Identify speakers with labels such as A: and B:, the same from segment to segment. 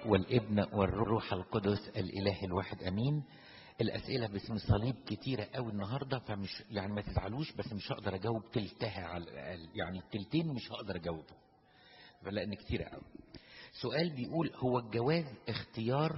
A: والابن والروح القدس الاله الواحد امين الاسئله باسم الصليب كتيره قوي النهارده فمش يعني ما تزعلوش بس مش هقدر اجاوب تلتها على الاقل يعني التلتين مش هقدر اجاوبه لان كتيره قوي سؤال بيقول هو الجواز اختيار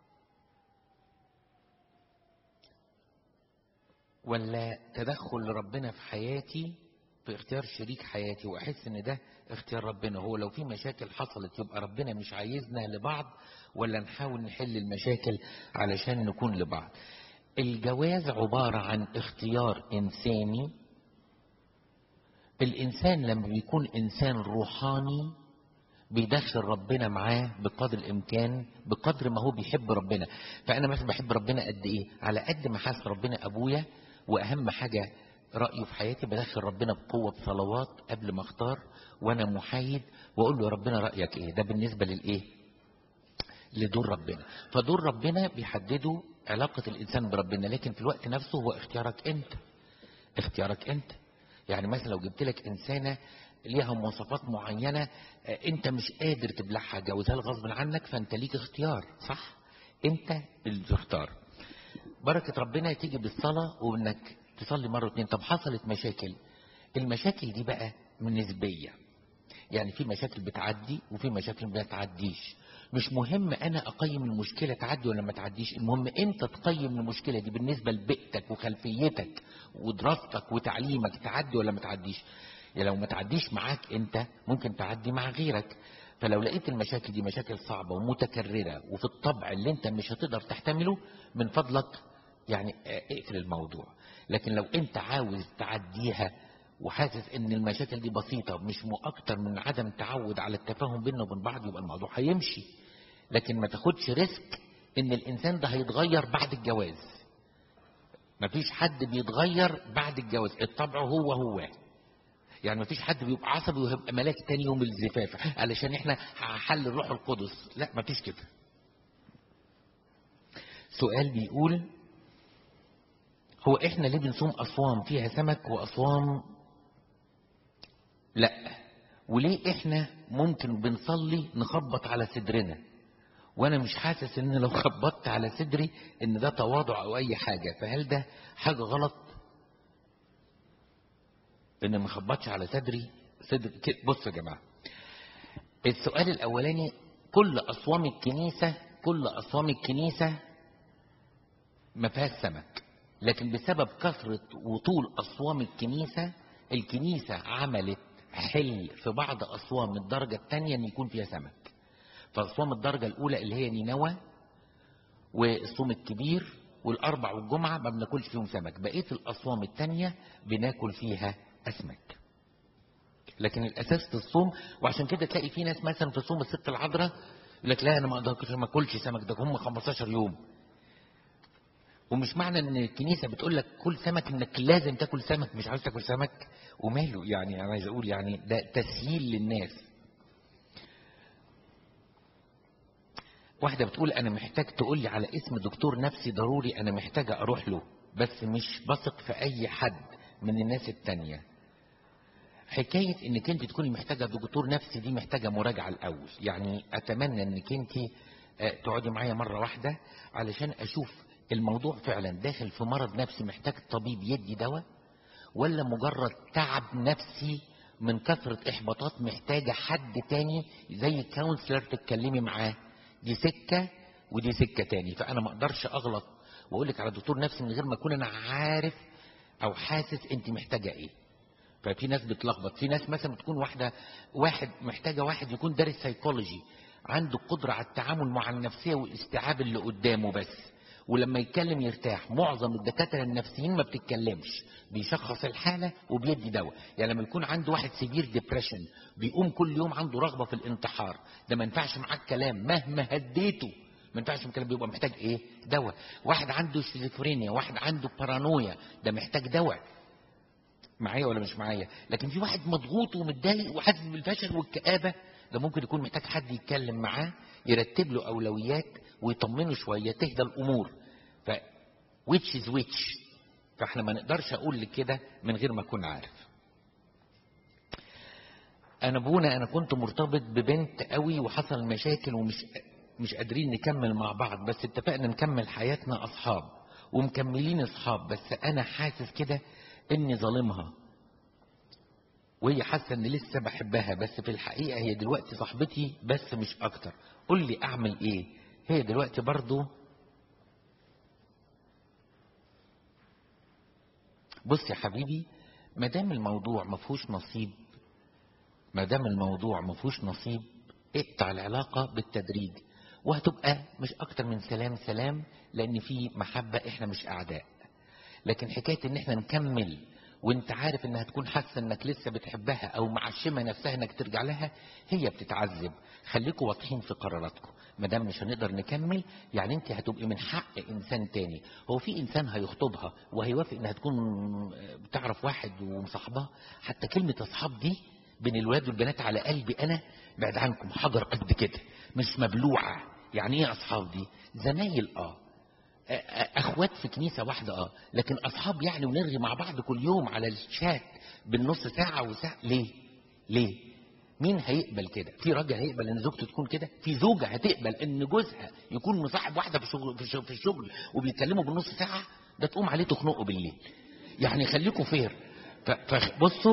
A: ولا تدخل ربنا في حياتي في اختيار شريك حياتي واحس ان ده اختيار ربنا هو لو في مشاكل حصلت يبقى ربنا مش عايزنا لبعض ولا نحاول نحل المشاكل علشان نكون لبعض الجواز عبارة عن اختيار انساني الانسان لما بيكون انسان روحاني بيدخل ربنا معاه بقدر الامكان بقدر ما هو بيحب ربنا فانا مثلا بحب ربنا قد ايه على قد ما حاسس ربنا ابويا واهم حاجه رايه في حياتي بدخل ربنا بقوه بصلوات قبل ما اختار وانا محايد واقول له يا ربنا رايك ايه ده بالنسبه للايه لدور ربنا فدور ربنا بيحدده علاقه الانسان بربنا لكن في الوقت نفسه هو اختيارك انت اختيارك انت يعني مثلا لو جبت لك انسانه ليها مواصفات معينه انت مش قادر تبلعها جوزها غصب عنك فانت ليك اختيار صح انت اللي تختار بركه ربنا تيجي بالصلاه وانك تصلي مرة اتنين طب حصلت مشاكل المشاكل دي بقى نسبية يعني في مشاكل بتعدي وفي مشاكل ما بتعديش مش مهم انا اقيم المشكلة تعدي ولا ما تعديش المهم انت تقيم المشكلة دي بالنسبة لبيئتك وخلفيتك ودراستك وتعليمك تعدي ولا ما تعديش يعني لو ما تعديش معاك انت ممكن تعدي مع غيرك فلو لقيت المشاكل دي مشاكل صعبة ومتكررة وفي الطبع اللي انت مش هتقدر تحتمله من فضلك يعني اقفل الموضوع لكن لو انت عاوز تعديها وحاسس ان المشاكل دي بسيطة مش اكتر من عدم تعود على التفاهم بيننا وبين بعض يبقى الموضوع هيمشي لكن ما تاخدش ريسك ان الانسان ده هيتغير بعد الجواز مفيش حد بيتغير بعد الجواز الطبع هو هو يعني مفيش حد بيبقى عصبي ويبقى ملاك تاني يوم الزفاف علشان احنا حل الروح القدس لا مفيش كده سؤال بيقول هو احنا ليه بنصوم اصوام فيها سمك واصوام لا وليه احنا ممكن بنصلي نخبط على صدرنا وانا مش حاسس ان لو خبطت على صدري ان ده تواضع او اي حاجة فهل ده حاجة غلط ان ما خبطش على صدري صدر بص يا جماعة السؤال الاولاني كل اصوام الكنيسة كل اصوام الكنيسة ما فيهاش سمك لكن بسبب كثرة وطول أصوام الكنيسة الكنيسة عملت حل في بعض أصوام الدرجة الثانية أن يكون فيها سمك فأصوام الدرجة الأولى اللي هي نينوى والصوم الكبير والأربع والجمعة ما بناكلش فيهم سمك بقية الأصوام الثانية بناكل فيها أسماك لكن الأساس في الصوم وعشان كده تلاقي في ناس مثلا في صوم الست العذراء يقول لك لا أنا ما أقدرش ما أكلش سمك ده هم 15 يوم ومش معنى ان الكنيسه بتقول لك كل سمك انك لازم تاكل سمك مش عاوز تاكل سمك وماله يعني انا عايز اقول يعني ده تسهيل للناس واحده بتقول انا محتاج تقول لي على اسم دكتور نفسي ضروري انا محتاجه اروح له بس مش بثق في اي حد من الناس التانية حكاية انك انت تكوني محتاجة دكتور نفسي دي محتاجة مراجعة الاول يعني اتمنى انك انت تقعدي معايا مرة واحدة علشان اشوف الموضوع فعلا داخل في مرض نفسي محتاج طبيب يدي دواء ولا مجرد تعب نفسي من كثرة إحباطات محتاجة حد تاني زي كونسلر تتكلمي معاه دي سكة ودي سكة تاني فأنا ما أقدرش أغلط وأقول لك على دكتور نفسي من غير ما أكون أنا عارف أو حاسس أنت محتاجة إيه ففي ناس بتلخبط في ناس مثلا بتكون واحدة واحد محتاجة واحد يكون دارس سيكولوجي عنده قدرة على التعامل مع النفسية والاستيعاب اللي قدامه بس ولما يتكلم يرتاح معظم الدكاتره النفسيين ما بتتكلمش بيشخص الحاله وبيدي دواء يعني لما يكون عنده واحد سيفير ديبريشن بيقوم كل يوم عنده رغبه في الانتحار ده ما ينفعش معاه الكلام مهما هديته ما ينفعش الكلام بيبقى محتاج ايه دواء واحد عنده شيزوفرينيا واحد عنده بارانويا ده محتاج دواء معايا ولا مش معايا لكن في واحد مضغوط ومتضايق وحاسس بالفشل والكآبة ده ممكن يكون محتاج حد يتكلم معاه يرتب له أولويات ويطمنه شوية تهدى الأمور ف which is which فاحنا ما نقدرش اقول لك كده من غير ما اكون عارف انا ابونا انا كنت مرتبط ببنت قوي وحصل مشاكل ومش مش قادرين نكمل مع بعض بس اتفقنا نكمل حياتنا اصحاب ومكملين اصحاب بس انا حاسس كده اني ظالمها وهي حاسه ان لسه بحبها بس في الحقيقه هي دلوقتي صاحبتي بس مش اكتر قول لي اعمل ايه هي دلوقتي برضو بص يا حبيبي ما دام الموضوع ما فيهوش نصيب ما دام الموضوع ما فيهوش نصيب اقطع العلاقه بالتدريج وهتبقى مش اكتر من سلام سلام لان في محبه احنا مش اعداء لكن حكايه ان احنا نكمل وانت عارف انها تكون حاسه انك لسه بتحبها او معشمه نفسها انك ترجع لها هي بتتعذب خليكم واضحين في قراراتكم ما دام مش هنقدر نكمل يعني انت هتبقي من حق انسان تاني هو في انسان هيخطبها وهيوافق انها تكون بتعرف واحد ومصاحباه حتى كلمه اصحاب دي بين الولاد والبنات على قلبي انا بعد عنكم حجر قد كده مش مبلوعه يعني ايه اصحاب دي زمايل اه اخوات في كنيسه واحده اه لكن اصحاب يعني ونرغي مع بعض كل يوم على الشات بالنص ساعه وساعه ليه ليه مين هيقبل كده في راجل هيقبل ان زوجته تكون كده في زوجه هتقبل ان جوزها يكون مصاحب واحده في الشغل في الشغل, في الشغل وبيتكلموا بالنص ساعه ده تقوم عليه تخنقه بالليل يعني خليكوا فير فبصوا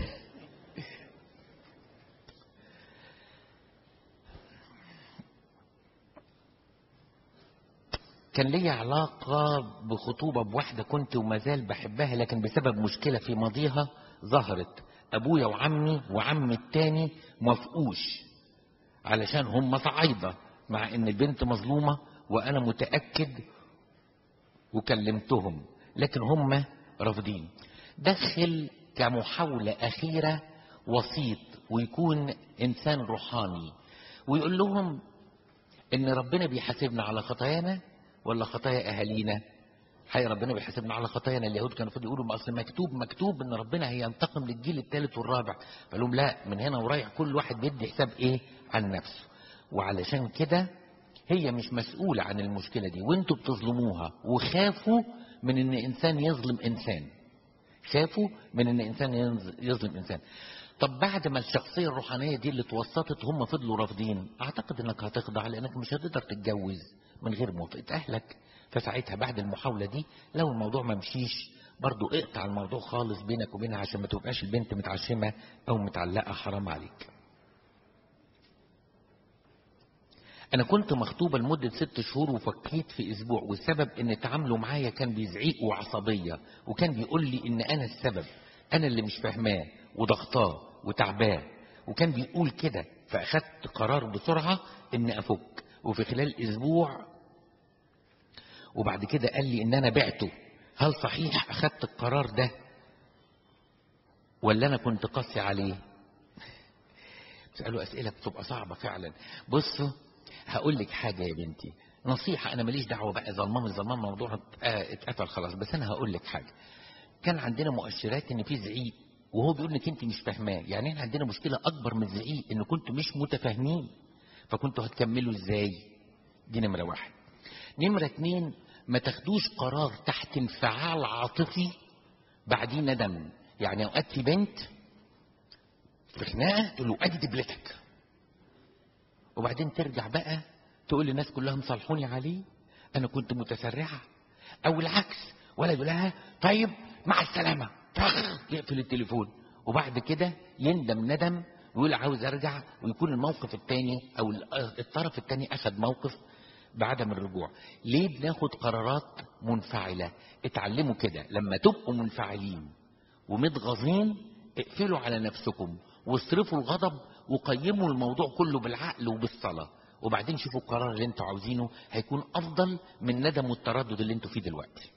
A: كان لي علاقة بخطوبة بواحدة كنت وما زال بحبها لكن بسبب مشكلة في ماضيها ظهرت أبويا وعمي وعم التاني موافقوش علشان هم صعايدة مع إن البنت مظلومة وأنا متأكد وكلمتهم لكن هم رافضين دخل كمحاولة أخيرة وسيط ويكون إنسان روحاني ويقول لهم إن ربنا بيحاسبنا على خطايانا ولا خطايا اهالينا حي ربنا بيحاسبنا على خطايانا اليهود كانوا المفروض يقولوا ما اصل مكتوب مكتوب ان ربنا هينتقم للجيل الثالث والرابع فقال لهم لا من هنا ورايح كل واحد بيدي حساب ايه عن نفسه وعلشان كده هي مش مسؤولة عن المشكلة دي وانتوا بتظلموها وخافوا من ان انسان يظلم انسان خافوا من ان انسان يظلم انسان طب بعد ما الشخصية الروحانية دي اللي توسطت هم فضلوا رافضين اعتقد انك هتخضع لانك مش هتقدر تتجوز من غير موافقة اهلك فساعتها بعد المحاولة دي لو الموضوع ما مشيش برضو اقطع الموضوع خالص بينك وبينها عشان ما تبقاش البنت متعشمة او متعلقة حرام عليك انا كنت مخطوبة لمدة ست شهور وفكيت في اسبوع والسبب ان تعامله معايا كان بيزعيق وعصبية وكان بيقول لي ان انا السبب انا اللي مش فاهماه وضغطاه وتعباه وكان بيقول كده فاخدت قرار بسرعة ان افك وفي خلال اسبوع وبعد كده قال لي ان انا بعته هل صحيح اخدت القرار ده ولا انا كنت قاسي عليه تسألوا اسئلة بتبقى صعبة فعلا بصوا هقول لك حاجة يا بنتي نصيحة انا ماليش دعوة بقى ظلمان مش ظلمان موضوع اتقفل خلاص بس انا هقول لك حاجة كان عندنا مؤشرات ان في زعيق وهو بيقول انك انت مش فاهماه يعني احنا عندنا مشكلة اكبر من الزعيق ان كنتوا مش متفاهمين فكنتوا هتكملوا ازاي دي نمرة واحد نمرة اتنين ما تاخدوش قرار تحت انفعال عاطفي بعدين ندم يعني اوقات في بنت في خناقه تقول له ادي دبلتك وبعدين ترجع بقى تقول للناس كلهم صالحوني عليه انا كنت متسرعه او العكس ولا يقول لها طيب مع السلامه يقفل التليفون وبعد كده يندم ندم ويقول عاوز ارجع ويكون الموقف الثاني او الطرف الثاني اخذ موقف بعدم الرجوع ليه بناخد قرارات منفعلة اتعلموا كده لما تبقوا منفعلين ومتغاظين اقفلوا على نفسكم واصرفوا الغضب وقيموا الموضوع كله بالعقل وبالصلاة وبعدين شوفوا القرار اللي انتوا عاوزينه هيكون افضل من الندم والتردد اللي انتوا فيه دلوقتي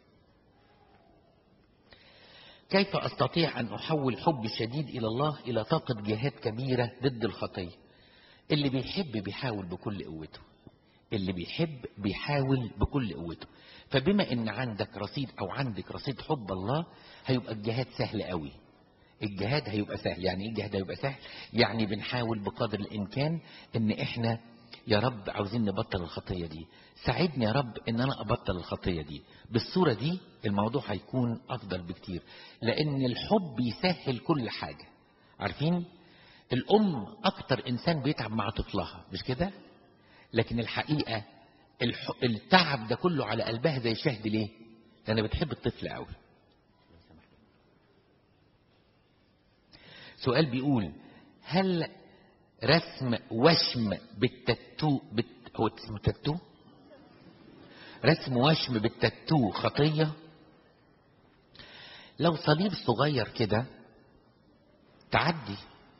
A: كيف استطيع ان احول حب الشديد الى الله الى طاقة جهاد كبيرة ضد الخطية اللي بيحب بيحاول بكل قوته اللي بيحب بيحاول بكل قوته فبما ان عندك رصيد او عندك رصيد حب الله هيبقى الجهاد سهل قوي الجهاد هيبقى سهل يعني ايه الجهاد هيبقى سهل يعني بنحاول بقدر الامكان ان احنا يا رب عاوزين نبطل الخطية دي ساعدني يا رب ان انا ابطل الخطية دي بالصورة دي الموضوع هيكون افضل بكتير لان الحب يسهل كل حاجة عارفين الام اكتر انسان بيتعب مع طفلها مش كده لكن الحقيقة الح... التعب ده كله على قلبها زي شهد ليه لأنها بتحب الطفل قوي سؤال بيقول هل رسم وشم بالتاتو بت... هو اسمه تاتو رسم وشم بالتاتو خطية لو صليب صغير كده تعدي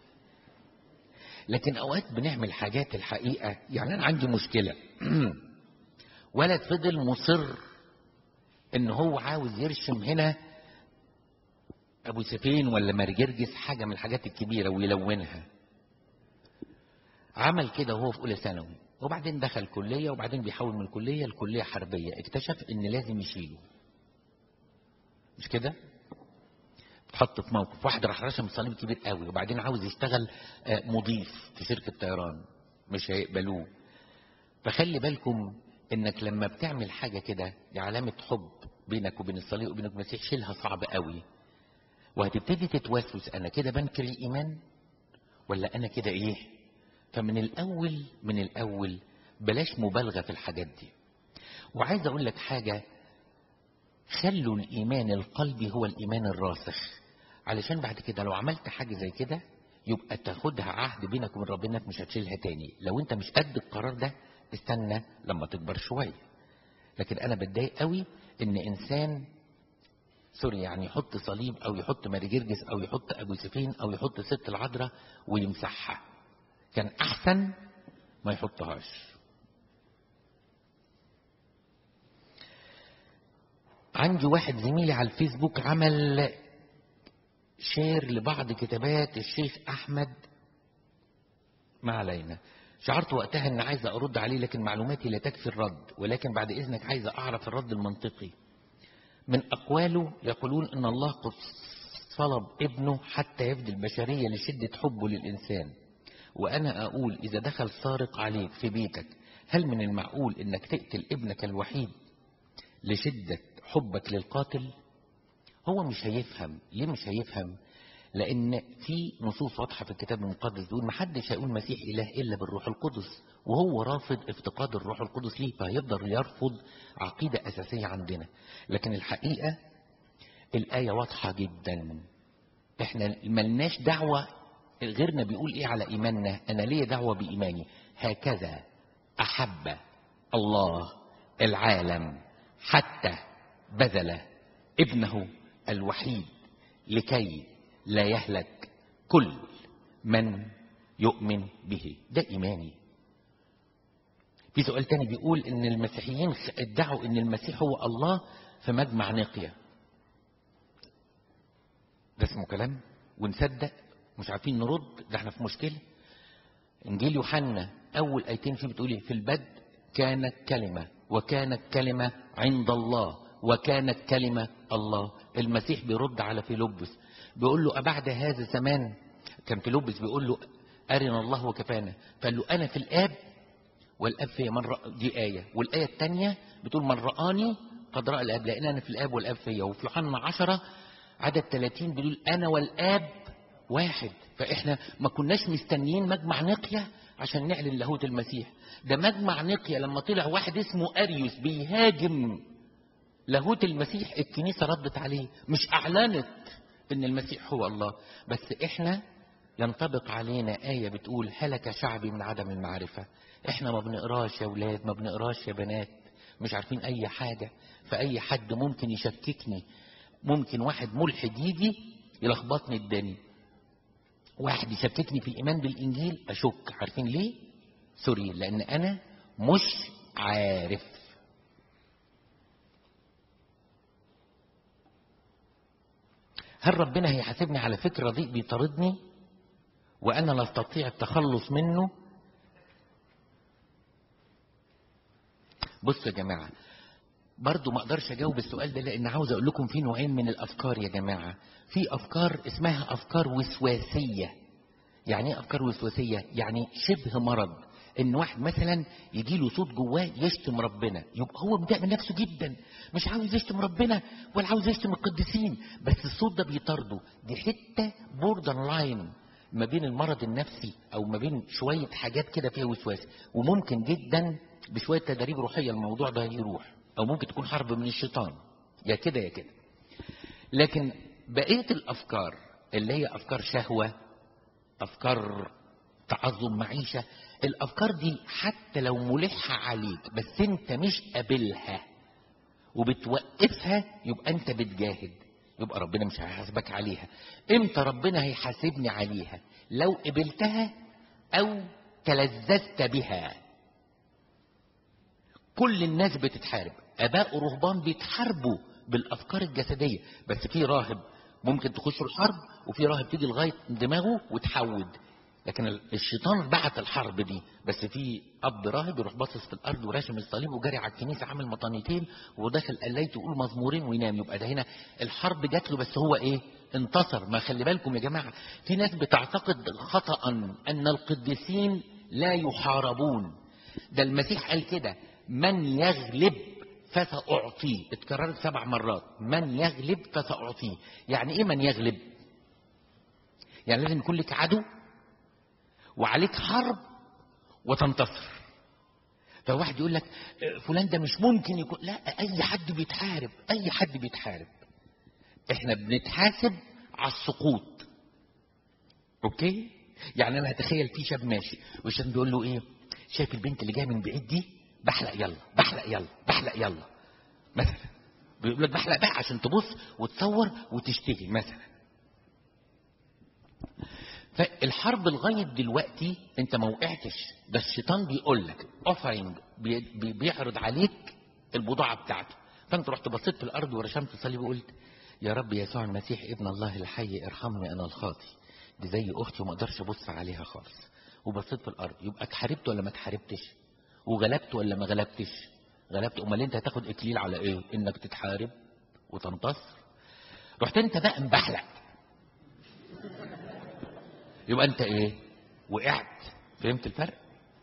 A: لكن اوقات بنعمل حاجات الحقيقة يعني انا عندي مشكلة ولد فضل مصر ان هو عاوز يرسم هنا ابو سفين ولا مرجرجس حاجة من الحاجات الكبيرة ويلونها عمل كده وهو في اولى ثانوي وبعدين دخل كلية وبعدين بيحول من كلية لكلية حربية اكتشف ان لازم يشيله مش كده اتحط في موقف واحد راح رسم صليب كبير قوي وبعدين عاوز يشتغل مضيف في شركة طيران مش هيقبلوه فخلي بالكم انك لما بتعمل حاجة كده دي علامة حب بينك وبين الصليب وبينك وبين المسيح شيلها صعب قوي وهتبتدي تتوسوس انا كده بنكر الايمان ولا انا كده ايه فمن الاول من الاول بلاش مبالغة في الحاجات دي وعايز اقول لك حاجة خلوا الايمان القلبي هو الايمان الراسخ علشان بعد كده لو عملت حاجة زي كده يبقى تاخدها عهد بينك وبين ربنا مش هتشيلها تاني لو انت مش قد القرار ده استنى لما تكبر شوية لكن انا بتضايق قوي ان انسان سوري يعني يحط صليب او يحط ماري جرجس او يحط ابو سفين او يحط ست العذراء ويمسحها كان احسن ما يحطهاش عندي واحد زميلي على الفيسبوك عمل شير لبعض كتابات الشيخ احمد ما علينا شعرت وقتها ان عايز ارد عليه لكن معلوماتي لا تكفي الرد ولكن بعد اذنك عايز اعرف الرد المنطقي من اقواله يقولون ان الله قد صلب ابنه حتى يفدي البشرية لشدة حبه للإنسان وأنا أقول إذا دخل سارق عليك في بيتك هل من المعقول إنك تقتل ابنك الوحيد لشدة حبك للقاتل هو مش هيفهم ليه مش هيفهم لأن في نصوص واضحة في الكتاب المقدس بيقول محدش هيقول مسيح إله إلا بالروح القدس وهو رافض افتقاد الروح القدس ليه فهيفضل يرفض عقيدة أساسية عندنا لكن الحقيقة الآية واضحة جدا احنا ملناش دعوة غيرنا بيقول ايه على ايماننا انا ليه دعوة بايماني هكذا احب الله العالم حتى بذل ابنه الوحيد لكي لا يهلك كل من يؤمن به ده ايماني في سؤال تاني بيقول ان المسيحيين ادعوا ان المسيح هو الله في مجمع نقيه ده اسمه كلام ونصدق مش عارفين نرد ده احنا في مشكله انجيل يوحنا اول ايتين فيه بتقول في البدء كانت كلمه وكانت كلمه عند الله وكانت كلمه الله المسيح بيرد على فيلبس بيقول له أبعد هذا الزمان كان فيلبس بيقول له أرنا الله وكفانا فقال له أنا في الآب والآب في من رأ... دي آية والآية الثانية بتقول من رآني قد رأى الآب لأن أنا في الآب والآب فيا وفي يوحنا عشرة عدد 30 بيقول أنا والآب واحد فإحنا ما كناش مستنيين مجمع نقية عشان نعلن لاهوت المسيح ده مجمع نقية لما طلع واحد اسمه أريوس بيهاجم لاهوت المسيح الكنيسة ردت عليه مش أعلنت إن المسيح هو الله بس إحنا ينطبق علينا آية بتقول هلك شعبي من عدم المعرفة إحنا ما بنقراش يا ولاد ما بنقراش يا بنات مش عارفين أي حاجة فأي حد ممكن يشككني ممكن واحد ملحد يجي يلخبطني الدنيا واحد يشككني في الإيمان بالإنجيل أشك عارفين ليه؟ سوري لأن أنا مش عارف هل ربنا هيحاسبني على فكرة ضيق بيطاردني وأنا لا أستطيع التخلص منه بصوا يا جماعة برضو ما اقدرش اجاوب السؤال ده لان عاوز اقول لكم في نوعين من الافكار يا جماعة في افكار اسمها افكار وسواسية يعني ايه افكار وسواسية يعني شبه مرض ان واحد مثلا يجي له صوت جواه يشتم ربنا يبقى هو متضايق من نفسه جدا مش عاوز يشتم ربنا ولا عاوز يشتم القديسين بس الصوت ده بيطارده دي حته بوردر لاين ما بين المرض النفسي او ما بين شويه حاجات كده فيها وسواس وممكن جدا بشويه تدريب روحيه الموضوع ده يروح او ممكن تكون حرب من الشيطان يا كده يا كده لكن بقيه الافكار اللي هي افكار شهوه افكار تعظم معيشه الافكار دي حتى لو ملحه عليك بس انت مش قابلها وبتوقفها يبقى انت بتجاهد يبقى ربنا مش هيحاسبك عليها امتى ربنا هيحاسبني عليها لو قبلتها او تلذذت بها كل الناس بتتحارب اباء ورهبان بيتحاربوا بالافكار الجسديه بس في راهب ممكن تخش الحرب وفي راهب تيجي لغايه دماغه وتحود لكن الشيطان بعت الحرب دي بس في اب راهب يروح باصص في الارض وراشم الصليب وجاري على الكنيسه عامل مطانيتين وداخل قلايته يقول مزمورين وينام يبقى ده هنا الحرب جات له بس هو ايه انتصر ما خلي بالكم يا جماعه في ناس بتعتقد خطا ان القديسين لا يحاربون ده المسيح قال كده من يغلب فسأعطيه اتكررت سبع مرات من يغلب فسأعطيه يعني ايه من يغلب يعني لازم يكون لك عدو وعليك حرب وتنتصر فواحد يقول لك فلان ده مش ممكن يكون لا اي حد بيتحارب اي حد بيتحارب احنا بنتحاسب على السقوط اوكي يعني انا هتخيل في شاب ماشي والشاب بيقول له ايه شايف البنت اللي جايه من بعيد دي بحلق يلا بحلق يلا بحلق يلا مثلا بيقول لك بحلق بقى عشان تبص وتصور وتشتهي مثلا فالحرب لغايه دلوقتي انت ما وقعتش ده الشيطان بيقول لك اوفرنج بيعرض عليك البضاعه بتاعته فانت رحت بصيت في الارض ورشمت صليب وقلت يا رب يسوع المسيح ابن الله الحي ارحمني انا الخاطي دي زي اختي وما اقدرش ابص عليها خالص وبصيت في الارض يبقى اتحاربت ولا ما اتحاربتش وغلبت ولا ما غلبتش غلبت امال انت هتاخد اكليل على ايه انك تتحارب وتنتصر رحت انت بقى مبحلق يبقى انت ايه وقعت فهمت الفرق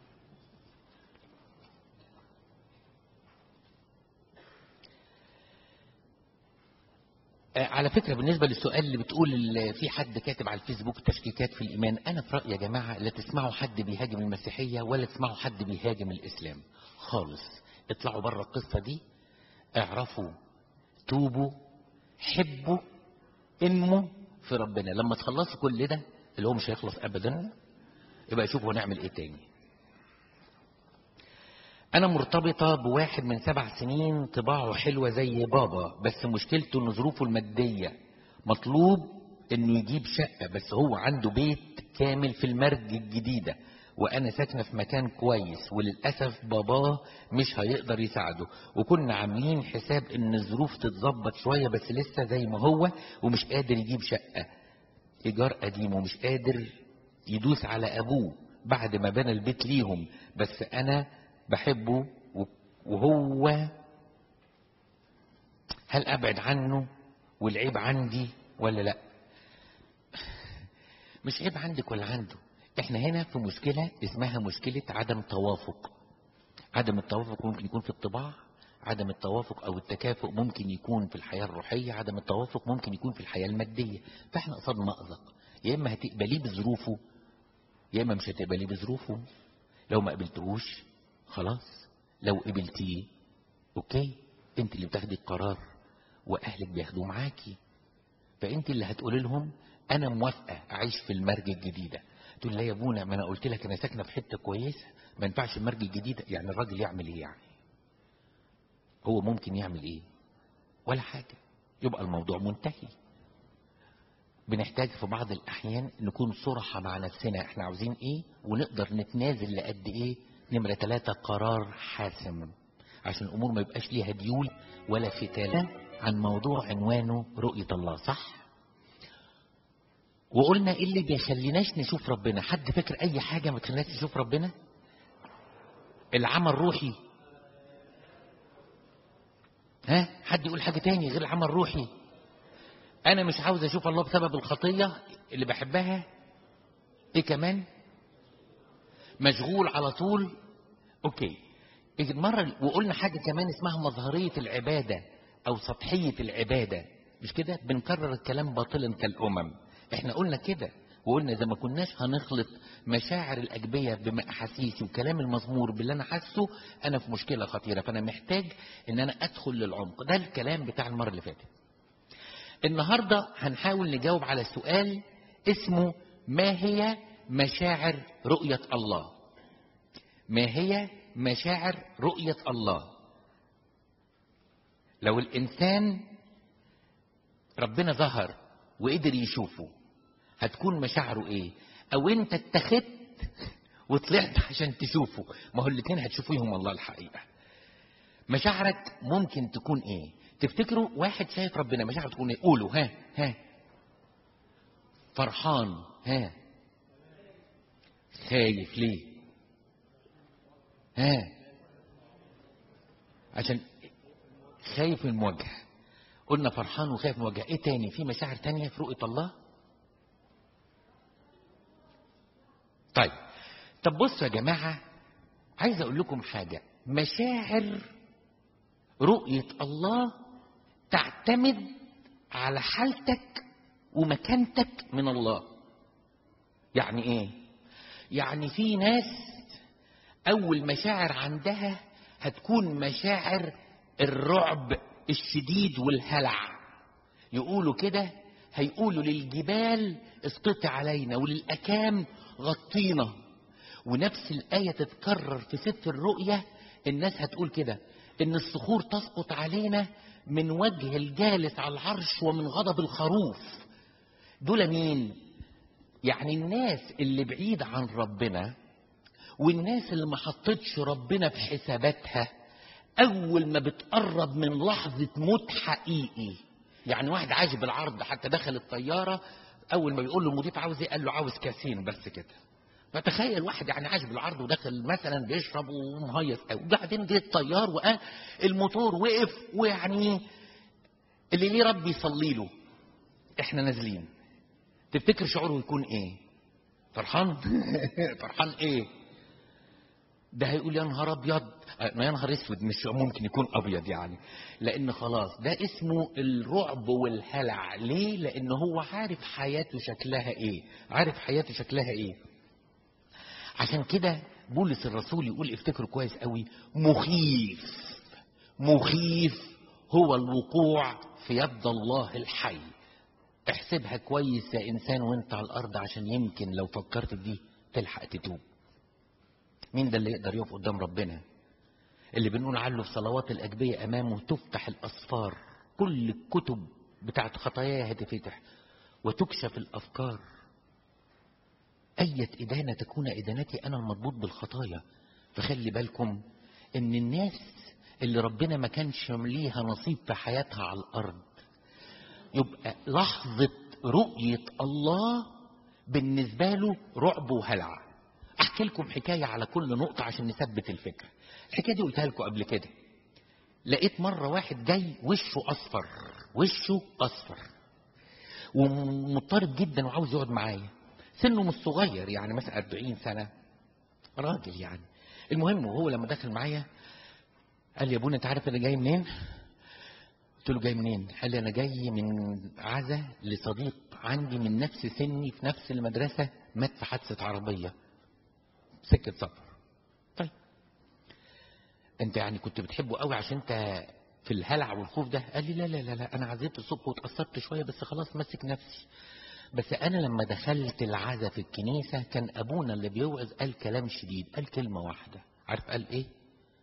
A: آه على فكرة بالنسبة للسؤال اللي بتقول اللي في حد كاتب على الفيسبوك تشكيكات في الإيمان أنا في رأيي يا جماعة لا تسمعوا حد بيهاجم المسيحية ولا تسمعوا حد بيهاجم الإسلام خالص اطلعوا بره القصة دي اعرفوا توبوا حبوا انموا في ربنا لما تخلصوا كل ده اللي هو مش هيخلص ابدا يبقى شوفوا هنعمل ايه تاني انا مرتبطة بواحد من سبع سنين طباعه حلوة زي بابا بس مشكلته ان ظروفه المادية مطلوب انه يجيب شقة بس هو عنده بيت كامل في المرج الجديدة وانا ساكنة في مكان كويس وللأسف باباه مش هيقدر يساعده وكنا عاملين حساب ان الظروف تتظبط شوية بس لسه زي ما هو ومش قادر يجيب شقة ايجار قديم ومش قادر يدوس على ابوه بعد ما بنى البيت ليهم بس انا بحبه وهو هل ابعد عنه والعيب عندي ولا لا مش عيب عندك ولا عنده احنا هنا في مشكلة اسمها مشكلة عدم توافق عدم التوافق ممكن يكون في الطباع عدم التوافق او التكافؤ ممكن يكون في الحياة الروحية عدم التوافق ممكن يكون في الحياة المادية فاحنا قصاد مأزق يا اما هتقبليه بظروفه يا اما مش هتقبليه بظروفه لو ما قبلتهوش خلاص لو قبلتيه اوكي انت اللي بتاخدي القرار واهلك بياخدوه معاكي فانت اللي هتقولي لهم انا موافقه اعيش في المرج الجديده تقول لا يا ابونا ما انا قلت لك انا ساكنه في حته كويسه ما ينفعش المرج الجديده يعني الراجل يعمل ايه يعني هو ممكن يعمل ايه ولا حاجه يبقى الموضوع منتهي بنحتاج في بعض الاحيان نكون صرحة مع نفسنا احنا عاوزين ايه ونقدر نتنازل لقد ايه نمرة ثلاثة قرار حاسم عشان الامور ما يبقاش ليها ديول ولا فتالة عن موضوع عنوانه رؤية الله صح وقلنا ايه اللي بيخليناش نشوف ربنا حد فاكر اي حاجة ما تخليناش نشوف ربنا العمل روحي ها حد يقول حاجة تاني غير العمل روحي انا مش عاوز اشوف الله بسبب الخطية اللي بحبها ايه كمان مشغول على طول اوكي مرة وقلنا حاجة كمان اسمها مظهرية العبادة او سطحية العبادة مش كده بنكرر الكلام باطلا كالامم احنا قلنا كده وقلنا اذا ما كناش هنخلط مشاعر الاجبيه باحاسيسي وكلام المزمور باللي انا حاسه انا في مشكله خطيره فانا محتاج ان انا ادخل للعمق ده الكلام بتاع المره اللي فاتت النهارده هنحاول نجاوب على سؤال اسمه ما هي مشاعر رؤيه الله ما هي مشاعر رؤيه الله لو الانسان ربنا ظهر وقدر يشوفه هتكون مشاعره ايه او انت اتخذت وطلعت عشان تشوفه ما هو الاثنين هتشوفوهم والله الحقيقه مشاعرك ممكن تكون ايه تفتكروا واحد شايف ربنا مشاعره تكون ايه قولوا ها ها فرحان ها خايف ليه ها عشان خايف من المواجهه قلنا فرحان وخايف من المواجهه ايه تاني في مشاعر تانية في رؤيه الله طيب طب بصوا يا جماعة عايز أقول لكم حاجة مشاعر رؤية الله تعتمد على حالتك ومكانتك من الله يعني ايه يعني في ناس اول مشاعر عندها هتكون مشاعر الرعب الشديد والهلع يقولوا كده هيقولوا للجبال اسقطي علينا وللأكام غطينا ونفس الآية تتكرر في سفر الرؤية الناس هتقول كده إن الصخور تسقط علينا من وجه الجالس على العرش ومن غضب الخروف دول مين؟ يعني الناس اللي بعيد عن ربنا والناس اللي ما حطتش ربنا في حساباتها أول ما بتقرب من لحظة موت حقيقي يعني واحد عايش بالعرض حتى دخل الطيارة أول ما بيقول له المضيف عاوز إيه قال له عاوز كاسين بس كده فتخيل واحد يعني عايش بالعرض وداخل مثلا بيشرب ومهيص قوي وبعدين جه الطيار وقال الموتور وقف ويعني اللي ليه رب يصلي له احنا نازلين تفتكر شعوره يكون ايه فرحان فرحان ايه ده هيقول يا نهار ابيض ما يا نهار اسود مش ممكن يكون ابيض يعني لان خلاص ده اسمه الرعب والهلع ليه لان هو عارف حياته شكلها ايه عارف حياته شكلها ايه عشان كده بولس الرسول يقول افتكروا كويس قوي مخيف مخيف هو الوقوع في يد الله الحي احسبها كويس يا انسان وانت على الارض عشان يمكن لو فكرت في دي تلحق تتوب مين ده اللي يقدر يقف قدام ربنا اللي بنقول عنه في صلوات الأجبية أمامه تفتح الأسفار كل الكتب بتاعت خطاياه هتفتح وتكشف الأفكار أية إدانة تكون إدانتي أنا المضبوط بالخطايا فخلي بالكم إن الناس اللي ربنا ما كانش ليها نصيب في حياتها على الأرض يبقى لحظة رؤية الله بالنسبة له رعب وهلع احكي لكم حكايه على كل نقطه عشان نثبت الفكره الحكايه دي قلتها لكم قبل كده لقيت مره واحد جاي وشه اصفر وشه اصفر ومضطرب جدا وعاوز يقعد معايا سنه مش صغير يعني مثلا 40 سنه راجل يعني المهم وهو لما دخل معايا قال لي يا ابونا انت عارف انا جاي منين قلت له جاي منين قال لي انا جاي من عزا لصديق عندي من نفس سني في نفس المدرسه مات في حادثه عربيه سكة سفر طيب انت يعني كنت بتحبه قوي عشان انت في الهلع والخوف ده قال لي لا لا لا, لا انا عزيت الصبح واتأثرت شوية بس خلاص ماسك نفسي بس انا لما دخلت العزا في الكنيسة كان ابونا اللي بيوعظ قال كلام شديد قال كلمة واحدة عارف قال ايه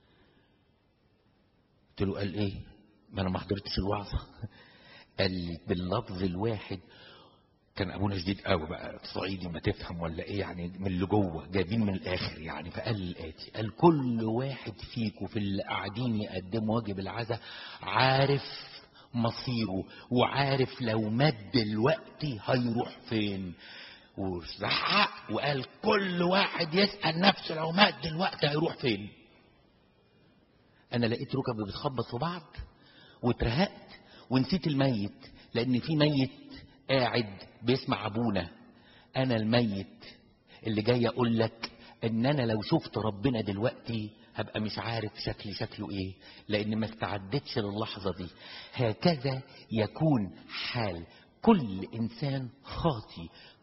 A: قلت له قال ايه ما انا ما حضرتش الوعظة قال باللفظ الواحد كان ابونا شديد قوي بقى صعيدي ما تفهم ولا ايه يعني من اللي جوه جايبين من الاخر يعني فقال الاتي قال كل واحد فيكم في اللي قاعدين يقدموا واجب العزاء عارف مصيره وعارف لو مات دلوقتي هيروح فين وزعق وقال كل واحد يسأل نفسه لو مات دلوقتي هيروح فين انا لقيت ركبي بتخبط في بعض واترهقت ونسيت الميت لان في ميت قاعد بيسمع ابونا انا الميت اللي جاي اقول لك ان انا لو شفت ربنا دلوقتي هبقى مش عارف شكلي شكله ايه لان ما استعدتش للحظه دي هكذا يكون حال كل انسان خاطي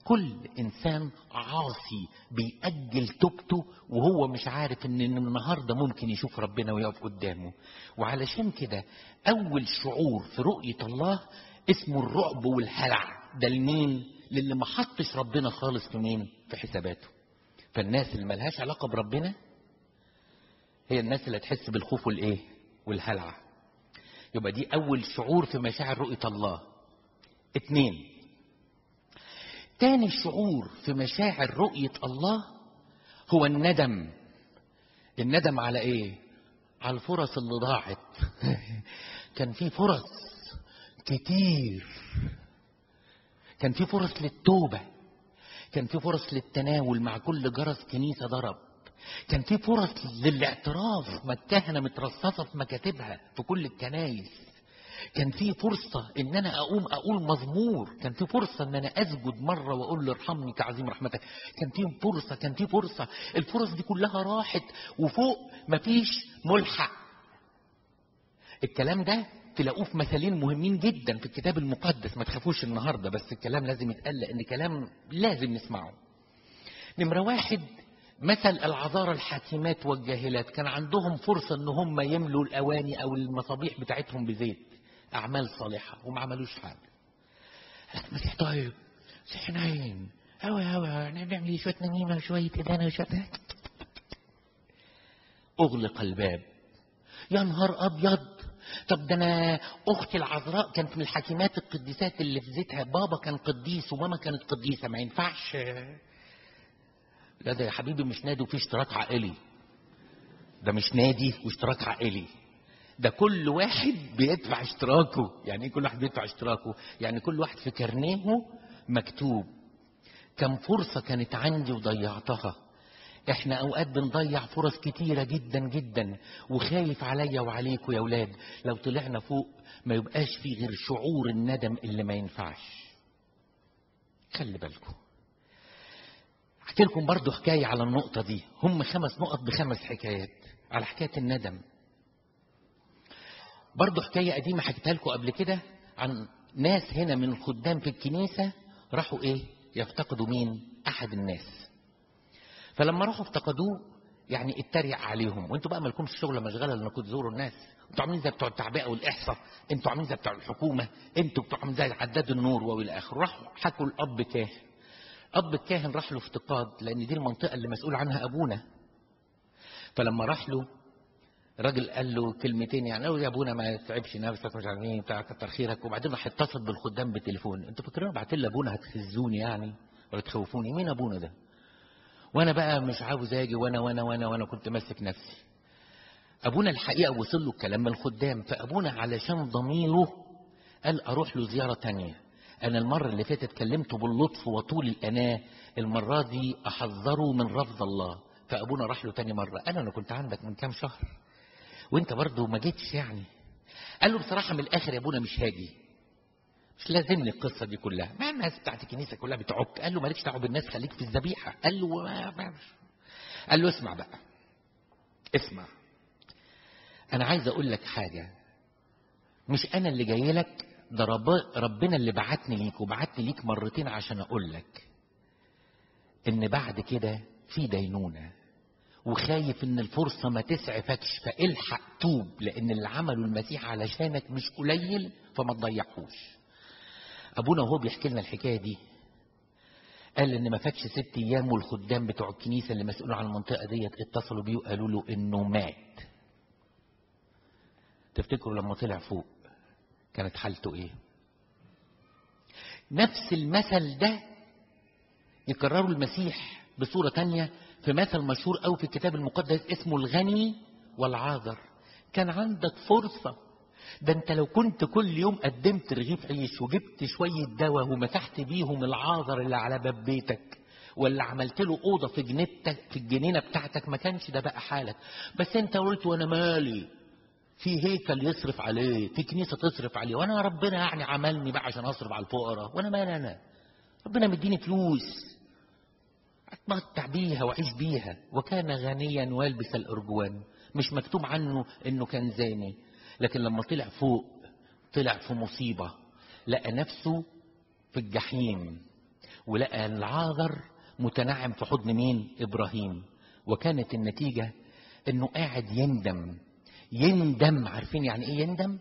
A: كل انسان عاصي بيأجل توبته وهو مش عارف ان النهارده ممكن يشوف ربنا ويقف قدامه وعلشان كده اول شعور في رؤيه الله اسمه الرعب والهلع ده لمين للي ما حطش ربنا خالص في مين في حساباته فالناس اللي ملهاش علاقه بربنا هي الناس اللي هتحس بالخوف والايه والهلع يبقى دي اول شعور في مشاعر رؤيه الله اتنين تاني شعور في مشاعر رؤية الله هو الندم الندم على ايه على الفرص اللي ضاعت كان في فرص كتير كان في فرص للتوبة كان في فرص للتناول مع كل جرس كنيسة ضرب كان في فرص للاعتراف ما الكهنة مترصصة في مكاتبها في كل الكنايس كان في فرصة ان انا اقوم اقول مزمور كان في فرصة ان انا اسجد مرة واقول له ارحمني كعظيم رحمتك كان في فرصة كان في فرصة الفرص دي كلها راحت وفوق مفيش ملحق الكلام ده تلاقوه في مثالين مهمين جدا في الكتاب المقدس ما تخافوش النهارده بس الكلام لازم يتقال لان كلام لازم نسمعه نمرة واحد مثل العذارى الحاكمات والجاهلات كان عندهم فرصة ان هم يملوا الاواني او المصابيح بتاعتهم بزيت اعمال صالحة وما عملوش حاجة المسيح طيب سحنين هوا هوا نعمل شوية نميمة وشوية إدانة وشوية أغلق الباب يا نهار أبيض طب ده أنا أختي العذراء كانت من الحاكمات القديسات اللي في زيتها بابا كان قديس وماما كانت قديسة ما ينفعش لا ده يا حبيبي مش نادي وفيه اشتراك عائلي ده مش نادي واشتراك عائلي ده كل واحد بيدفع اشتراكه يعني ايه كل واحد بيدفع اشتراكه يعني كل واحد في كارنيه مكتوب كم فرصة كانت عندي وضيعتها احنا اوقات بنضيع فرص كتيرة جدا جدا وخايف عليا وعليكم يا ولاد لو طلعنا فوق ما يبقاش في غير شعور الندم اللي ما ينفعش خلي بالكم احكي لكم برضو حكاية على النقطة دي هم خمس نقط بخمس حكايات على حكاية الندم برضو حكاية قديمة حكيتها لكم قبل كده عن ناس هنا من الخدام في الكنيسة راحوا ايه يفتقدوا مين احد الناس فلما راحوا افتقدوه يعني اتريق عليهم وانتوا بقى مالكمش شغله مشغله انكم تزوروا الناس انتوا عاملين زي بتوع التعبئه والاحصاء انتوا عاملين زي بتوع الحكومه انتوا بتوع عاملين زي عداد النور والى اخره راحوا حكوا الاب كاهن اب الكاهن راح له افتقاد لان دي المنطقه اللي مسؤول عنها ابونا فلما راح له الراجل قال له كلمتين يعني قال له يا ابونا ما تتعبش نفسك مش عارف ايه بتاع كتر خيرك وبعدين راح اتصل بالخدام بالتليفون انتوا فاكرين بعت لي ابونا هتخزوني يعني ولا تخوفوني مين ابونا ده وانا بقى مش عاوز اجي وانا وانا وانا وانا كنت ماسك نفسي ابونا الحقيقه وصل له الكلام من الخدام فابونا علشان ضميره قال اروح له زياره تانية انا المره اللي فاتت كلمته باللطف وطول الاناه المره دي احذره من رفض الله فابونا راح له تاني مره قال انا كنت عندك من كام شهر وانت برضه ما جيتش يعني قال له بصراحه من الاخر يا ابونا مش هاجي مش لازمني القصه دي كلها ما الناس بتاعت الكنيسه كلها بتعك قال له مالكش دعوه بالناس خليك في الذبيحه قال له ما ما قال له اسمع بقى اسمع انا عايز اقول لك حاجه مش انا اللي جاي لك ده رب ربنا اللي بعتني ليك وبعتني ليك مرتين عشان اقول لك ان بعد كده في دينونه وخايف ان الفرصة ما تسعفكش فالحق توب لان اللي عمله المسيح علشانك مش قليل فما تضيعهوش ابونا وهو بيحكي لنا الحكاية دي قال ان ما فاتش ست ايام والخدام بتوع الكنيسة اللي مسؤول عن المنطقة ديت اتصلوا بيه وقالوا له انه مات تفتكروا لما طلع فوق كانت حالته ايه نفس المثل ده يكرره المسيح بصورة تانية في مثل مشهور قوي في الكتاب المقدس اسمه الغني والعاذر كان عندك فرصة ده انت لو كنت كل يوم قدمت رغيف عيش وجبت شوية دواء ومسحت بيهم العاذر اللي على باب بيتك ولا عملت له اوضه في جنينتك في الجنينه بتاعتك ما كانش ده بقى حالك بس انت قلت وانا مالي في هيكل يصرف عليه في كنيسه تصرف عليه وانا ربنا يعني عملني بقى عشان اصرف على الفقراء وانا مالي انا ربنا مديني فلوس اتمتع بيها واعيش بيها وكان غنيا والبس الارجوان مش مكتوب عنه انه كان زاني لكن لما طلع فوق طلع في مصيبه لقى نفسه في الجحيم ولقى العاذر متنعم في حضن مين ابراهيم وكانت النتيجه انه قاعد يندم يندم عارفين يعني ايه يندم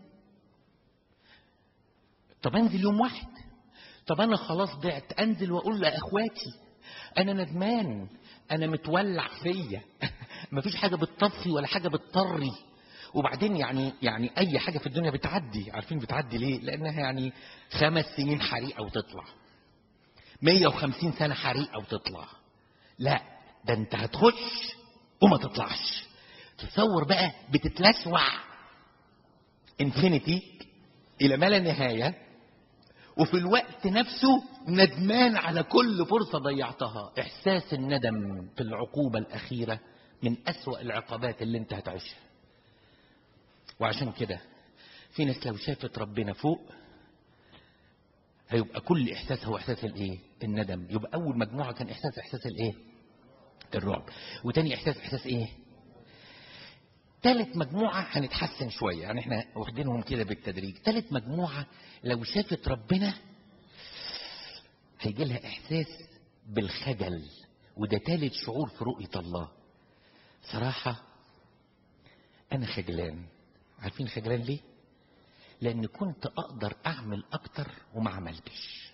A: طب انزل يوم واحد طب انا خلاص ضعت انزل واقول لاخواتي انا ندمان انا متولع فيا مفيش حاجه بتطفي ولا حاجه بتطري وبعدين يعني يعني اي حاجه في الدنيا بتعدي عارفين بتعدي ليه لانها يعني خمس سنين حريقه وتطلع 150 سنه حريقه وتطلع لا ده انت هتخش وما تطلعش تصور بقى بتتلسوع انفينيتي الى ما لا نهايه وفي الوقت نفسه ندمان على كل فرصة ضيعتها إحساس الندم في العقوبة الأخيرة من أسوأ العقابات اللي انت هتعيشها وعشان كده في ناس لو شافت ربنا فوق هيبقى كل إحساس هو إحساس الإيه؟ الندم يبقى أول مجموعة كان إحساس إحساس الإيه؟ الرعب وتاني إحساس إحساس إيه؟ تالت مجموعة هنتحسن شوية يعني احنا واخدينهم كده بالتدريج تالت مجموعة لو شافت ربنا هيجي لها إحساس بالخجل وده تالت شعور في رؤية الله صراحة أنا خجلان عارفين خجلان ليه؟ لأن كنت أقدر أعمل أكتر وما عملتش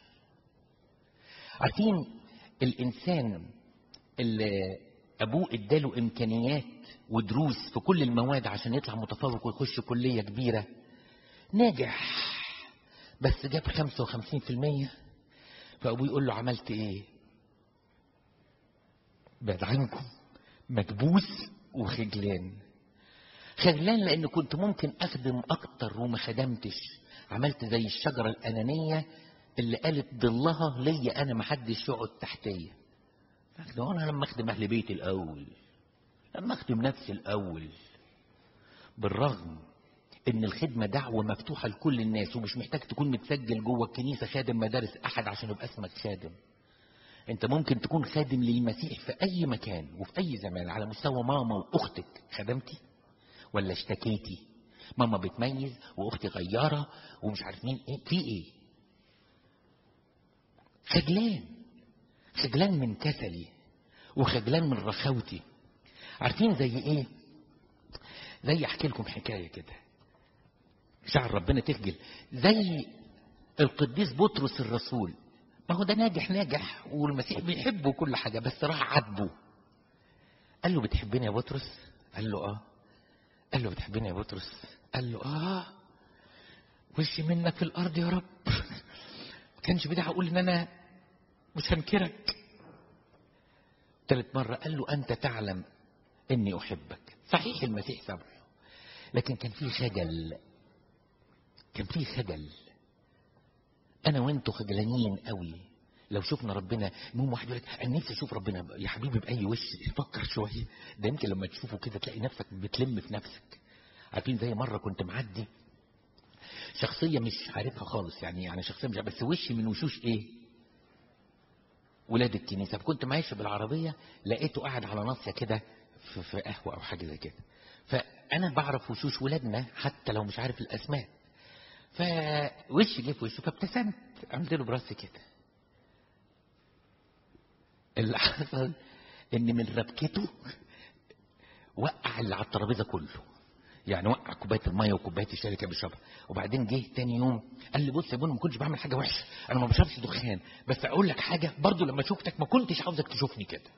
A: عارفين الإنسان اللي أبوه إداله إمكانيات ودروس في كل المواد عشان يطلع متفوق ويخش كلية كبيرة ناجح بس جاب 55% فأبوه يقول له عملت إيه؟ بعد عنكم مكبوس وخجلان خجلان لأن كنت ممكن أخدم أكتر وما خدمتش عملت زي الشجرة الأنانية اللي قالت ظلها ليا أنا محدش يقعد تحتيا ده أنا لما أخدم أهل بيتي الأول لما أخدم نفسي الأول بالرغم إن الخدمة دعوة مفتوحة لكل الناس ومش محتاج تكون متسجل جوه الكنيسة خادم مدارس أحد عشان يبقى اسمك خادم أنت ممكن تكون خادم للمسيح في أي مكان وفي أي زمان على مستوى ماما وأختك خدمتي ولا اشتكيتي ماما بتميز واختي غياره ومش عارف مين ايه في ايه خجلان خجلان من كسلي وخجلان من رخاوتي عارفين زي ايه زي احكي لكم حكايه كده شعر ربنا تخجل زي القديس بطرس الرسول ما هو ده ناجح ناجح والمسيح بيحبه كل حاجه بس راح عاتبه قال له بتحبني يا بطرس قال له اه قال له بتحبني يا بطرس قال له اه وشي منك في الارض يا رب ما كانش بدي اقول ان انا مش هنكرك ثالث مرة قال له أنت تعلم إني أحبك صحيح المسيح سامحه لكن كان في خجل كان في خجل أنا وأنتوا خجلانين قوي لو شفنا ربنا المهم واحد يقول لك انا نفسي اشوف ربنا يا حبيبي باي وش فكر شويه ده يمكن لما تشوفه كده تلاقي نفسك بتلم في نفسك عارفين زي مره كنت معدي شخصيه مش عارفها خالص يعني يعني شخصيه مش بس وشي من وشوش ايه ولاد الكنيسه فكنت ماشي بالعربيه لقيته قاعد على ناصيه كده في, في قهوه او حاجه زي كده فانا بعرف وشوش ولادنا حتى لو مش عارف الاسماء فوشي جه في وشه فابتسمت عملت له براسي كده اللي حصل ان من ربكته وقع اللي على الترابيزه كله يعني وقع كوبايه الميه وكوبايه الشاي اللي كان بيشربها وبعدين جه تاني يوم قال لي بص يا بوني ما كنتش بعمل حاجه وحشه انا ما بشربش دخان بس اقول لك حاجه برضو لما شفتك ما كنتش عاوزك تشوفني كده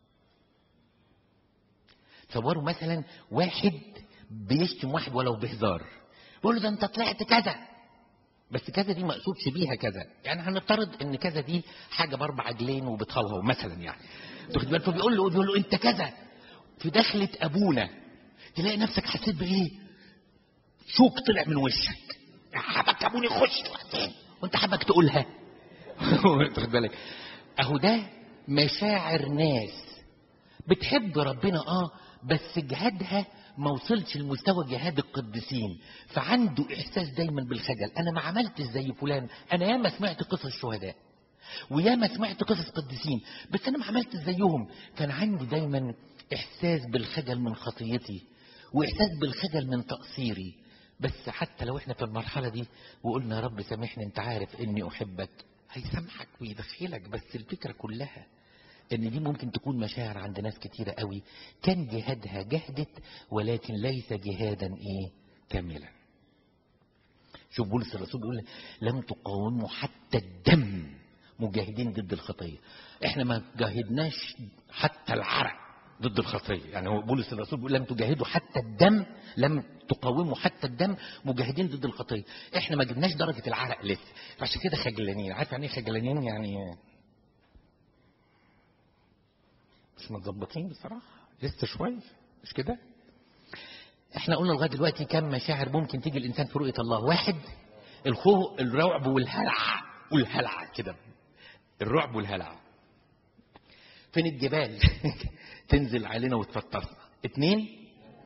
A: تصوروا مثلا واحد بيشتم واحد ولو بهزار بيقول له ده انت طلعت كذا بس كذا دي ما اقصدش بيها كذا يعني هنفترض ان كذا دي حاجه باربع عجلين وبتهوهو مثلا يعني تاخد بالك فبيقول له بيقول له انت كذا في دخلة ابونا تلاقي نفسك حسيت بايه شوك طلع من وشك حبك ابوني خش وانت حبك تقولها تاخد بالك اهو ده مشاعر ناس بتحب ربنا اه بس جهادها ما وصلش لمستوى جهاد القديسين فعنده احساس دايما بالخجل انا ما عملتش زي فلان انا ياما سمعت قصص شهداء وياما سمعت قصص قديسين بس انا ما عملتش زيهم كان عندي دايما احساس بالخجل من خطيتي واحساس بالخجل من تقصيري بس حتى لو احنا في المرحله دي وقلنا يا رب سامحني انت عارف اني احبك هيسامحك ويدخلك بس الفكرة كلها ان دي ممكن تكون مشاعر عند ناس كتيرة قوي كان جهادها جهدت ولكن ليس جهادا ايه كاملا شوف بولس الرسول بيقول لم تقاوموا حتى الدم مجاهدين ضد الخطية احنا ما جاهدناش حتى العرق ضد الخطية يعني هو بولس الرسول بيقول لم تجاهدوا حتى الدم لم تقاوموا حتى الدم مجاهدين ضد الخطية احنا ما جبناش درجة العرق لسه فعشان كده خجلانين عارف يعني ايه خجلانين يعني مش متظبطين بصراحة لسه شوية مش كده احنا قلنا لغاية دلوقتي كم مشاعر ممكن تيجي الانسان في رؤية الله واحد الخوف الرعب والهلع والهلع كده الرعب والهلع فين الجبال تنزل علينا وتفطسنا اتنين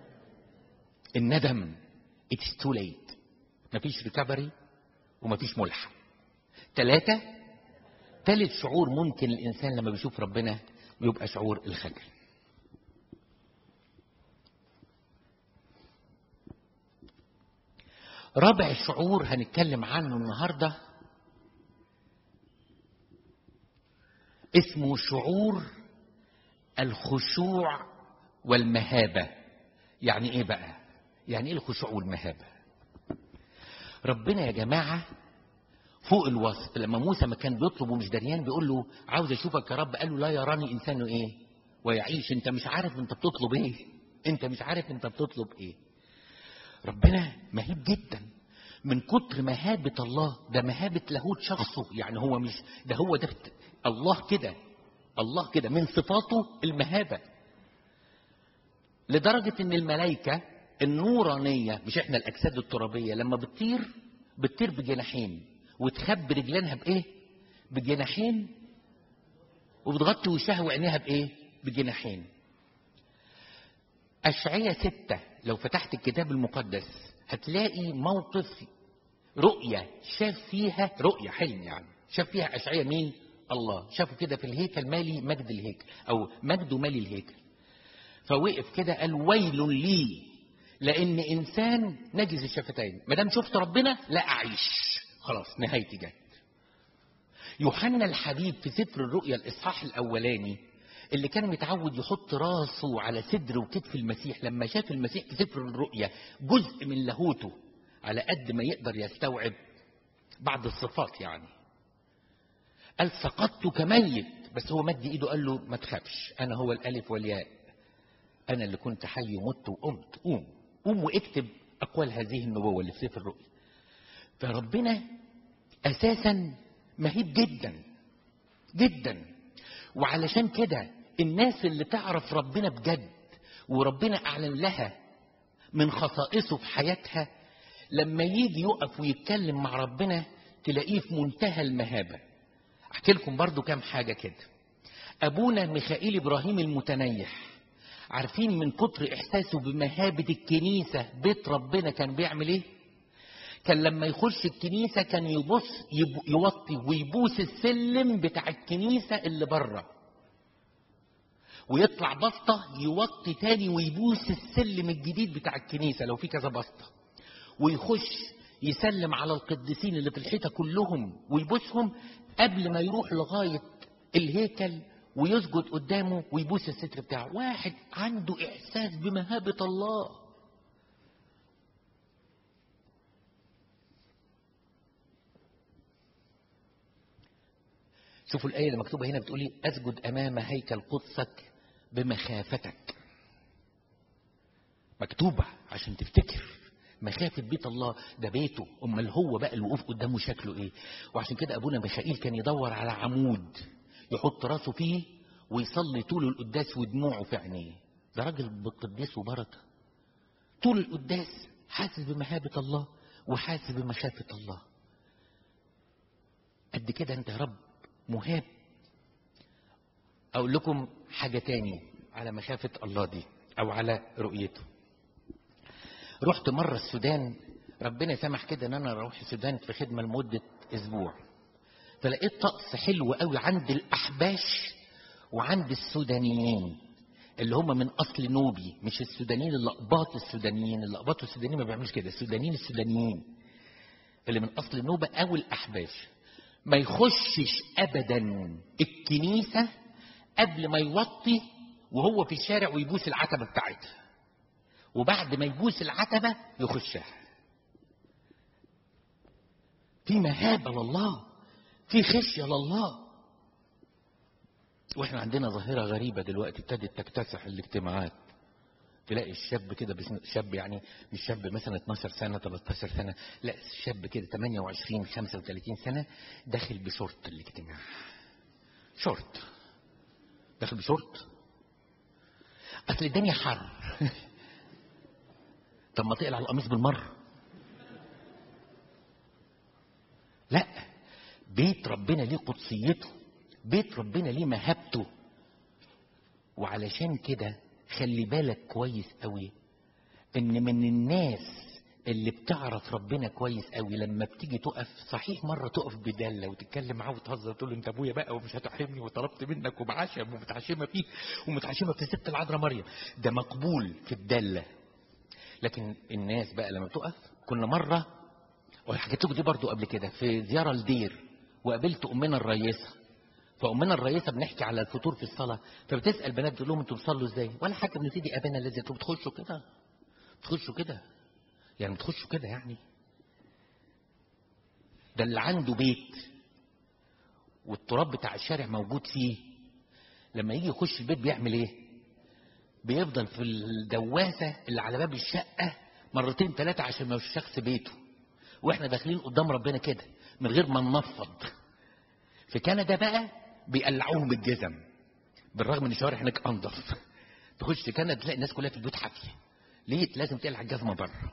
A: الندم it's too late مفيش ريكفري ومفيش ملحق ثلاثة ثالث شعور ممكن الإنسان لما بيشوف ربنا يبقى شعور الخجل رابع شعور هنتكلم عنه النهارده اسمه شعور الخشوع والمهابة يعني ايه بقى يعني ايه الخشوع والمهابة ربنا يا جماعة فوق الوصف لما موسى ما كان بيطلب ومش دريان بيقول له عاوز اشوفك يا رب قال له لا يراني انسان ايه ويعيش انت مش عارف انت بتطلب ايه انت مش عارف انت بتطلب ايه ربنا مهيب جدا من كتر مهابة الله ده مهابة لاهوت شخصه يعني هو مش ده هو ده بت... الله كده الله كده من صفاته المهابة لدرجة ان الملائكة النورانية مش احنا الاجساد الترابية لما بتطير بتطير بجناحين وتخبي رجلانها بايه بجناحين وبتغطي وشها وعينيها بايه بجناحين أشعية ستة لو فتحت الكتاب المقدس هتلاقي موقف رؤية شاف فيها رؤية حلم يعني شاف فيها أشعية مين الله شافوا كده في الهيكل مالي مجد الهيكل أو مجد مالي الهيكل فوقف كده قال ويل لي لأن إنسان نجز الشفتين ما دام شفت ربنا لا أعيش خلاص نهايتي جت يوحنا الحبيب في سفر الرؤيا الإصحاح الأولاني اللي كان متعود يحط راسه على صدر وكتف المسيح لما شاف المسيح في سفر الرؤيا جزء من لاهوته على قد ما يقدر يستوعب بعض الصفات يعني قال سقطت كميت بس هو مد ايده قال له ما تخافش انا هو الالف والياء انا اللي كنت حي ومت وقمت قوم قوم واكتب اقوال هذه النبوه اللي في سفر الرؤيا فربنا اساسا مهيب جدا جدا وعلشان كده الناس اللي تعرف ربنا بجد وربنا اعلن لها من خصائصه في حياتها لما يجي يقف ويتكلم مع ربنا تلاقيه في منتهى المهابة احكي لكم برضو كام حاجة كده ابونا ميخائيل ابراهيم المتنيح عارفين من كتر احساسه بمهابة الكنيسة بيت ربنا كان بيعمل ايه كان لما يخش الكنيسة كان يبص يوطي ويبوس السلم بتاع الكنيسة اللي بره ويطلع بسطة يوطي تاني ويبوس السلم الجديد بتاع الكنيسة لو في كذا بسطة ويخش يسلم على القديسين اللي في الحيطة كلهم ويبوسهم قبل ما يروح لغاية الهيكل ويسجد قدامه ويبوس الستر بتاعه واحد عنده إحساس بمهابة الله شوفوا الآية اللي مكتوبة هنا بتقولي أسجد أمام هيكل قدسك بمخافتك مكتوبة عشان تفتكر مخافة بيت الله ده بيته أمال هو بقى الوقوف قدامه شكله إيه وعشان كده أبونا ميخائيل كان يدور على عمود يحط راسه فيه ويصلي طول القداس ودموعه في عينيه ده راجل بالقداس وبركة طول القداس حاسس بمهابة الله وحاسس بمخافة الله قد كده أنت يا رب مهاب أقول لكم حاجة تاني على مخافة الله دي أو على رؤيته رحت مرة السودان ربنا سمح كده ان انا اروح السودان في خدمة لمدة اسبوع فلقيت طقس حلو قوي عند الاحباش وعند السودانيين اللي هم من اصل نوبي مش السودانيين اللقباط السودانيين اللقباط السودانيين ما بيعملوش كده السودانيين السودانيين اللي من اصل نوبة او الاحباش ما يخشش ابدا الكنيسه قبل ما يوطي وهو في الشارع ويبوس العتبه بتاعتها وبعد ما يبوس العتبه يخشها في مهابه لله في خشيه لله واحنا عندنا ظاهره غريبه دلوقتي ابتدت تكتسح الاجتماعات تلاقي الشاب كده بسم... شاب يعني مش شاب مثلا 12 سنه 13 سنه لا شاب كده 28 35 سنه داخل بشورت الاجتماع شورت داخل بشورت اصل الدنيا حر طب ما تقلع القميص بالمره لا بيت ربنا ليه قدسيته بيت ربنا ليه مهابته وعلشان كده خلي بالك كويس قوي ان من الناس اللي بتعرف ربنا كويس قوي لما بتيجي تقف صحيح مره تقف بدله وتتكلم معاه وتهزر تقول له انت ابويا بقى ومش هتحرمني وطلبت منك وبعشم ومتعشمه فيك ومتعشمه في ست العذراء مريم ده مقبول في الدله لكن الناس بقى لما بتقف كنا مره وحكيت لكم دي برضو قبل كده في زياره لدير وقابلت امنا الرئيسه فامنا الرئيسه بنحكي على الفطور في الصلاه فبتسال بنات تقول لهم انتوا بتصلوا ازاي ولا حاجه بنبتدي ابانا الذي انتوا بتخشوا كده بتخشوا كده يعني بتخشوا كده يعني ده اللي عنده بيت والتراب بتاع الشارع موجود فيه لما يجي يخش البيت بيعمل ايه بيفضل في الدواسه اللي على باب الشقه مرتين ثلاثه عشان ما يوشخش بيته واحنا داخلين قدام ربنا كده من غير ما ننفض في كندا بقى بيقلعوهم بالجزم بالرغم ان الشوارع هناك انضف تخش كندا تلاقي الناس كلها في البيوت حافيه ليه لازم تقلع الجزمه بره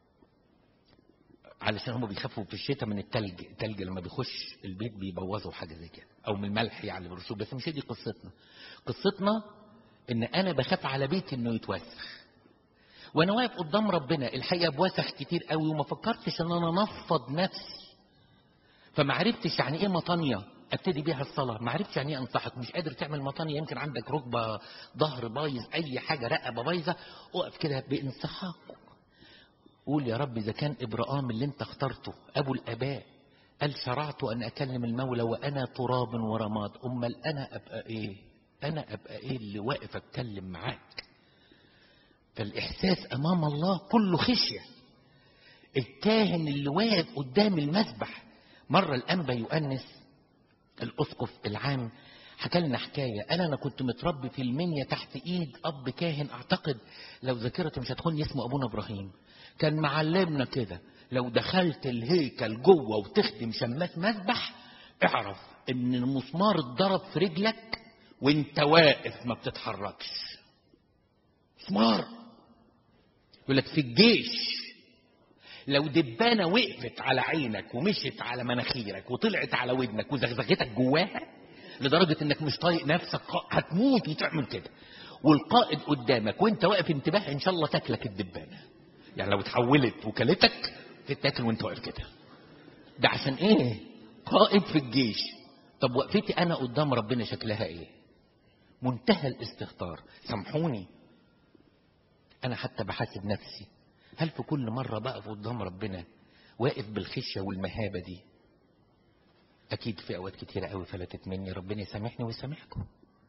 A: علشان هم بيخافوا في الشتاء من التلج التلج لما بيخش البيت بيبوظوا حاجه زي كده او من الملح يعني بالرسوب بس مش دي قصتنا قصتنا ان انا بخاف على بيتي انه يتوسخ وانا واقف قدام ربنا الحقيقه بوسخ كتير قوي وما فكرتش ان انا انفض نفسي فما عرفتش يعني ايه مطانيه ابتدي بيها الصلاه ما عرفتش يعني ايه انصحك مش قادر تعمل مطانيه يمكن عندك ركبه ظهر بايظ اي حاجه رقبه بايظه اقف كده بانسحاق قول يا رب اذا كان ابراهام اللي انت اخترته ابو الاباء قال شرعت ان اكلم المولى وانا تراب ورماد امال انا ابقى ايه انا ابقى ايه اللي واقف اتكلم معاك فالاحساس امام الله كله خشيه الكاهن اللي واقف قدام المسبح مره الانبا يؤنس الاسقف العام حكى لنا حكايه قال انا كنت متربي في المنيا تحت ايد اب كاهن اعتقد لو ذاكرتي مش هتخوني اسمه ابونا ابراهيم كان معلمنا كده لو دخلت الهيكل جوه وتخدم شماس مسبح اعرف ان المسمار اتضرب في رجلك وانت واقف ما بتتحركش مسمار يقول لك في الجيش لو دبانه وقفت على عينك ومشت على مناخيرك وطلعت على ودنك وزغزغتك جواها لدرجه انك مش طايق نفسك هتموت وتعمل كده والقائد قدامك وانت واقف انتباه ان شاء الله تاكلك الدبانه يعني لو اتحولت وكلتك تتاكل وانت واقف كده ده عشان ايه قائد في الجيش طب وقفتي انا قدام ربنا شكلها ايه منتهى الاستهتار سامحوني انا حتى بحاسب نفسي هل في كل مرة بقف قدام ربنا واقف بالخشية والمهابة دي أكيد في أوقات كتيرة قوي فلتت مني ربنا يسامحني ويسامحكم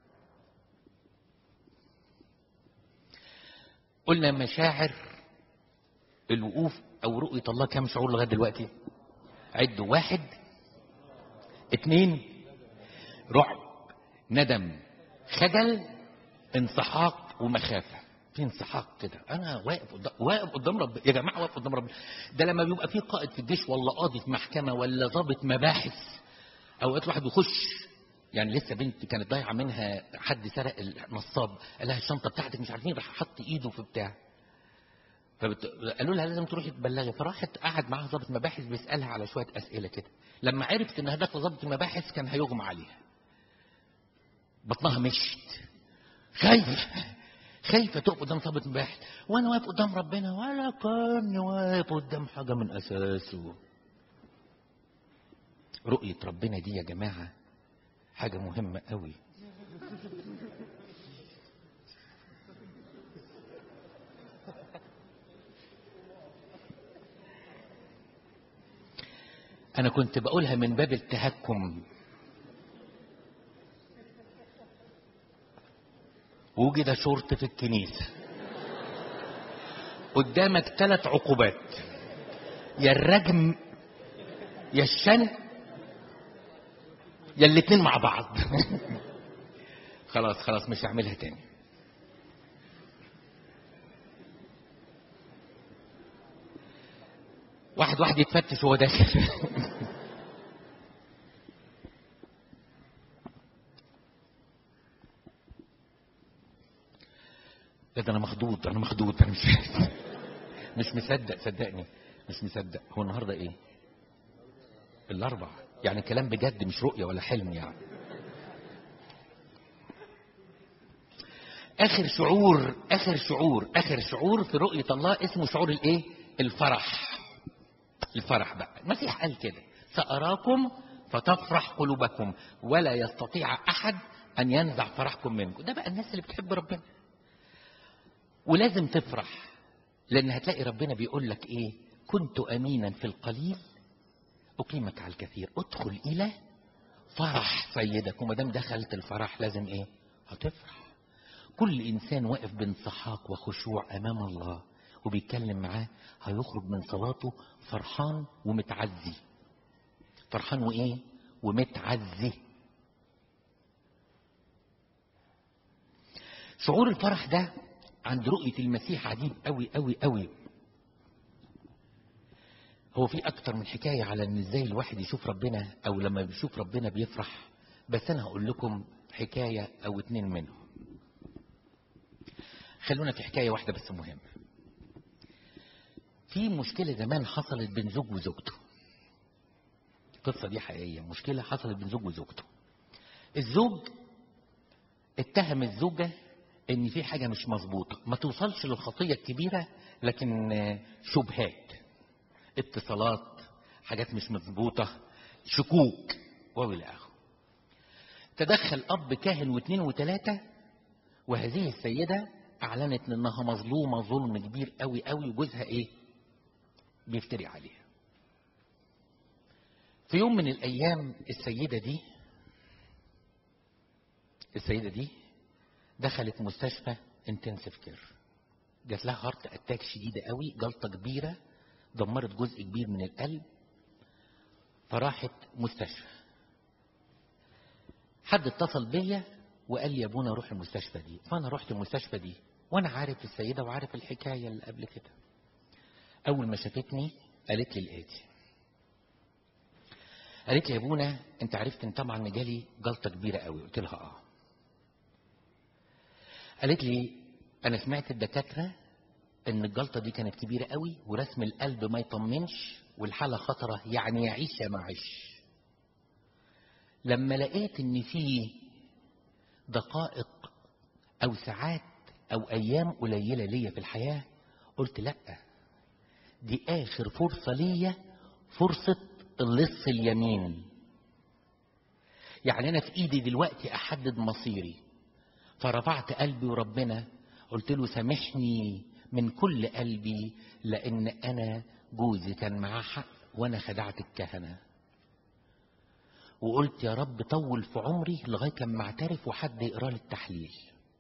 A: قلنا مشاعر الوقوف أو رؤية الله كم شعور لغاية دلوقتي عدوا واحد اتنين رعب ندم خجل انسحاق ومخافه في انسحاق كده انا واقف قدام واقف قدام ربنا يا جماعه واقف قدام ربنا ده لما بيبقى في قائد في الجيش ولا قاضي في محكمه ولا ضابط مباحث اوقات واحد يخش يعني لسه بنت كانت ضايعه منها حد سرق النصاب قال لها الشنطه بتاعتك مش عارفين راح حط ايده في بتاع فبت... قالوا لها لازم تروحي تبلغي فراحت قعد معاها ضابط مباحث بيسالها على شويه اسئله كده لما عرفت ان هدف ضابط المباحث كان هيغمى عليها بطنها مشت خايفه خايفة تقف قدام ضابط مباحث وأنا واقف قدام ربنا ولا كان واقف قدام حاجة من أساسه رؤية ربنا دي يا جماعة حاجة مهمة قوي انا كنت بقولها من باب التهكم وجد شرط في الكنيسة قدامك ثلاث عقوبات يا الرجم يا الشن يا الاتنين مع بعض خلاص خلاص مش هعملها تاني واحد واحد يتفتش وهو داخل لا ده انا مخضوض انا مخضوض انا مش مش مصدق صدقني مش مصدق هو النهارده ايه الاربع يعني كلام بجد مش رؤيه ولا حلم يعني اخر شعور اخر شعور اخر شعور في رؤيه الله اسمه شعور الايه الفرح الفرح بقى المسيح قال كده ساراكم فتفرح قلوبكم ولا يستطيع احد ان ينزع فرحكم منكم ده بقى الناس اللي بتحب ربنا ولازم تفرح لان هتلاقي ربنا بيقول لك ايه كنت امينا في القليل اقيمك على الكثير ادخل الى فرح سيدك وما دام دخلت الفرح لازم ايه هتفرح كل انسان واقف بانسحاق وخشوع امام الله وبيتكلم معاه هيخرج من صلاته فرحان ومتعزي فرحان وايه ومتعزي شعور الفرح ده عند رؤية المسيح عجيب قوي قوي قوي هو في أكتر من حكاية على إن إزاي الواحد يشوف ربنا أو لما بيشوف ربنا بيفرح بس أنا هقول لكم حكاية أو اتنين منهم خلونا في حكاية واحدة بس مهمة في مشكلة زمان حصلت بين زوج وزوجته القصة دي حقيقية مشكلة حصلت بين زوج وزوجته الزوج اتهم الزوجة ان في حاجة مش مظبوطة ما توصلش للخطية الكبيرة لكن شبهات اتصالات حاجات مش مظبوطة شكوك والى اخره تدخل اب كاهن واثنين وثلاثة وهذه السيدة اعلنت انها مظلومة ظلم كبير قوي قوي وجوزها ايه بيفتري عليها في يوم من الايام السيدة دي السيدة دي دخلت مستشفى انتنسيف كير جات لها هارت اتاك شديده قوي جلطه كبيره دمرت جزء كبير من القلب فراحت مستشفى حد اتصل بيا وقال لي يا ابونا روح المستشفى دي فانا رحت المستشفى دي وانا عارف السيده وعارف الحكايه اللي قبل كده اول ما شافتني قالت لي الاتي قالت لي يا ابونا انت عرفت ان طبعا ان جالي جلطه كبيره قوي قلت لها اه قالت لي انا سمعت الدكاتره ان الجلطه دي كانت كبيره قوي ورسم القلب ما يطمنش والحاله خطره يعني يعيش يا معيش لما لقيت ان في دقائق او ساعات او ايام قليله ليا في الحياه قلت لا دي اخر فرصه ليا فرصه اللص اليمين يعني انا في ايدي دلوقتي احدد مصيري فرفعت قلبي وربنا قلت له سامحني من كل قلبي لان انا جوزي كان معاه حق وانا خدعت الكهنه وقلت يا رب طول في عمري لغايه لما اعترف وحد يقرا لي التحليل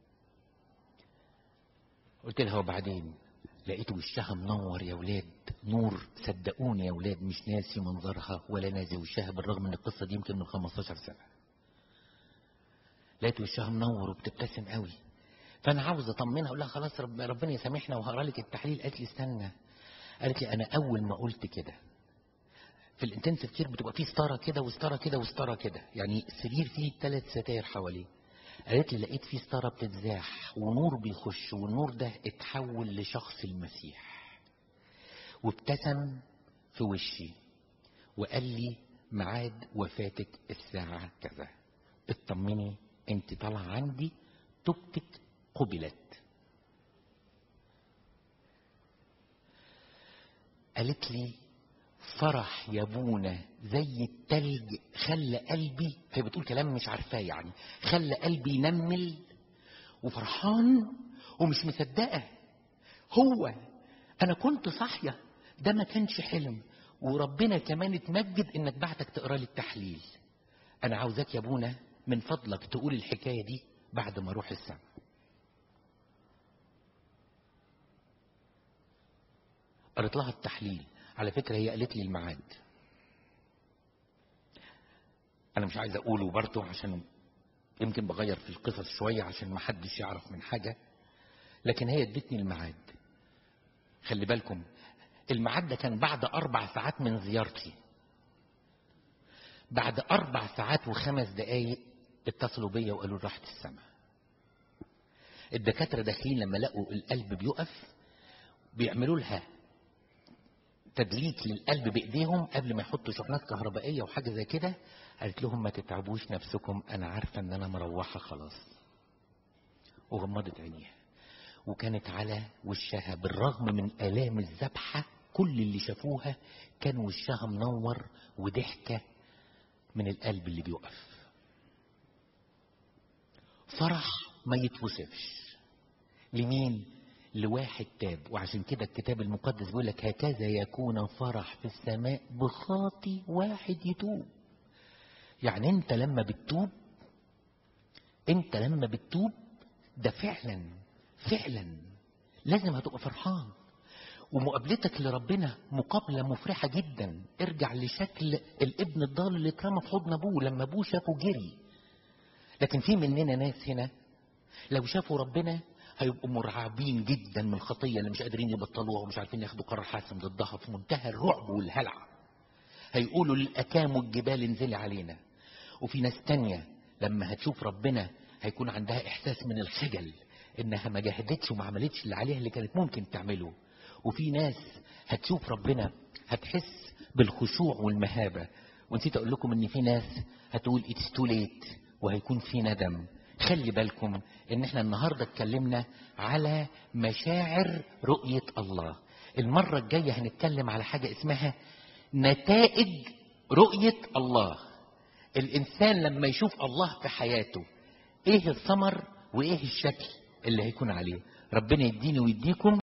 A: قلت لها وبعدين لقيت وشها منور يا ولاد نور صدقوني يا ولاد مش ناسي منظرها ولا ناسي وشها بالرغم ان القصه دي يمكن من 15 سنه لقيت وشها منور وبتبتسم قوي فانا عاوز اطمنها اقول لها خلاص رب ربنا يسامحنا وهقرا لك التحليل قالت لي استنى قالت لي انا اول ما قلت كده في الانتنسيف كير بتبقى فيه ستاره كده وستاره كده وستاره كده يعني السرير فيه ثلاث ستاير حواليه قالت لي لقيت فيه ستاره بتتزاح ونور بيخش والنور ده اتحول لشخص المسيح وابتسم في وشي وقال لي ميعاد وفاتك الساعه كذا اطمني انت طالعه عندي توبتك قبلت قالت لي فرح يا ابونا زي التلج خلى قلبي هي بتقول كلام مش عارفاه يعني خلى قلبي ينمل وفرحان ومش مصدقه هو انا كنت صاحيه ده ما كانش حلم وربنا كمان اتمجد انك بعتك تقرا لي التحليل انا عاوزاك يا ابونا من فضلك تقول الحكايه دي بعد ما اروح السما قريت لها التحليل على فكره هي قالت لي الميعاد انا مش عايز اقوله برضه عشان يمكن بغير في القصص شويه عشان ما حدش يعرف من حاجه لكن هي ادتني الميعاد خلي بالكم الميعاد ده كان بعد اربع ساعات من زيارتي بعد اربع ساعات وخمس دقايق اتصلوا بيا وقالوا راحت السماء الدكاتره داخلين لما لقوا القلب بيقف بيعملوا لها تدليك للقلب بايديهم قبل ما يحطوا شحنات كهربائيه وحاجه زي كده قالت لهم ما تتعبوش نفسكم انا عارفه ان انا مروحه خلاص وغمضت عينيها وكانت على وشها بالرغم من الام الذبحه كل اللي شافوها كان وشها منور وضحكه من القلب اللي بيقف فرح ما يتوصفش لمين لواحد تاب وعشان كده الكتاب المقدس بيقول لك هكذا يكون فرح في السماء بخاطي واحد يتوب يعني انت لما بتتوب انت لما بتتوب ده فعلا فعلا لازم هتبقى فرحان ومقابلتك لربنا مقابله مفرحه جدا ارجع لشكل الابن الضال اللي اترمى في حضن ابوه لما ابوه شافه جري لكن في مننا ناس هنا لو شافوا ربنا هيبقوا مرعبين جدا من الخطيه اللي مش قادرين يبطلوها ومش عارفين ياخدوا قرار حاسم ضدها في منتهى الرعب والهلع هيقولوا للاكام والجبال انزلي علينا وفي ناس تانية لما هتشوف ربنا هيكون عندها احساس من الخجل انها ما جاهدتش وما عملتش اللي عليها اللي كانت ممكن تعمله وفي ناس هتشوف ربنا هتحس بالخشوع والمهابه ونسيت اقول لكم ان في ناس هتقول اتس تو ليت وهيكون في ندم خلي بالكم ان احنا النهارده اتكلمنا على مشاعر رؤيه الله المره الجايه هنتكلم على حاجه اسمها نتائج رؤيه الله الانسان لما يشوف الله في حياته ايه الثمر وايه الشكل اللي هيكون عليه ربنا يديني ويديكم